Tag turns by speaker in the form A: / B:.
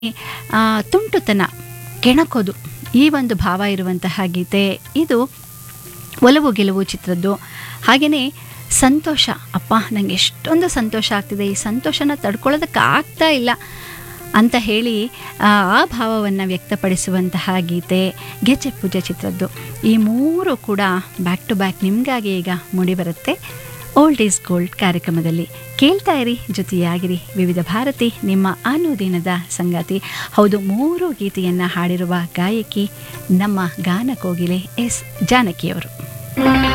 A: ಆ, ತುಂಟುತನ ಕೆಣಕೋದು ಈ ಒಂದು ಭಾವ ಇರುವಂತಹ ಗೀತೆ ಇದು ಒಲವು ಗೆಲುವು ಚಿತ್ರದ್ದು ಹಾಗೆಯೇ ಸಂತೋಷ ಅಪ್ಪ ನನಗೆ ಎಷ್ಟೊಂದು ಸಂತೋಷ ಆಗ್ತಿದೆ ಈ ಸಂತೋಷನ ತಡ್ಕೊಳ್ಳೋದಕ್ಕೆ ಆಗ್ತಾ ಇಲ್ಲ ಅಂತ ಹೇಳಿ ಆ ಆ ಭಾವವನ್ನು ವ್ಯಕ್ತಪಡಿಸುವಂತಹ ಗೀತೆ ಗೆಜ್ಜೆ ಪೂಜೆ ಚಿತ್ರದ್ದು ಈ ಮೂರು ಕೂಡ ಬ್ಯಾಕ್ ಟು ಬ್ಯಾಕ್ ನಿಮಗಾಗಿ ಈಗ ಮೂಡಿಬರುತ್ತೆ ಓಲ್ಡ್ ಈಸ್ ಗೋಲ್ಡ್ ಕಾರ್ಯಕ್ರಮದಲ್ಲಿ ಕೇಳ್ತಾ ಇರಿ ಜೊತೆಯಾಗಿರಿ ವಿವಿಧ ಭಾರತಿ ನಿಮ್ಮ ಅನುದಿನದ ಸಂಗಾತಿ ಹೌದು ಮೂರು ಗೀತೆಯನ್ನು ಹಾಡಿರುವ ಗಾಯಕಿ ನಮ್ಮ ಗಾನ ಕೋಗಿಲೆ ಎಸ್ ಜಾನಕಿಯವರು